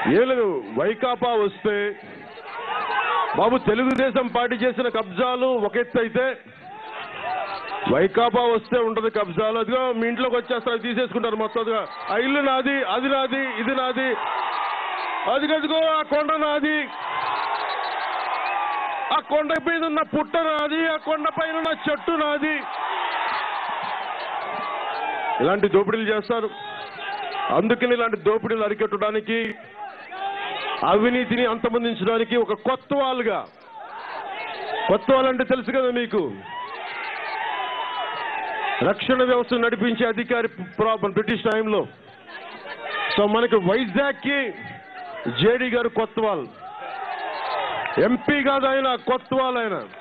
ఏం లేదు వైకాపా వస్తే బాబు తెలుగుదేశం పార్టీ చేసిన కబ్జాలు ఒక ఎత్తు అయితే వైకాపా వస్తే ఉంటది కబ్జాలు అదిగో మీ ఇంట్లోకి వచ్చేస్తారు తీసేసుకుంటారు మొత్తంగా ఆ ఇల్లు నాది అది నాది ఇది నాది అది అదిగో ఆ కొండ నాది ఆ కొండ మీద ఉన్న పుట్ట నాది ఆ కొండ పైన ఉన్న చెట్టు నాది ఇలాంటి దోపిడీలు చేస్తారు అందుకని ఇలాంటి దోపిడీలు అరికట్టడానికి అవినీతిని అంతమొందించడానికి ఒక కొత్త వాళ్ళుగా కొత్త వాళ్ళంటే తెలుసు కదా మీకు రక్షణ వ్యవస్థ నడిపించే అధికారి ప్రా- బ్రిటిష్ టైంలో సో మనకి వైజాగ్కి జేడీ గారు కొత్త వాళ్ళు ఎంపీ కాదు ఆయన కొత్త వాళ్ళు ఆయన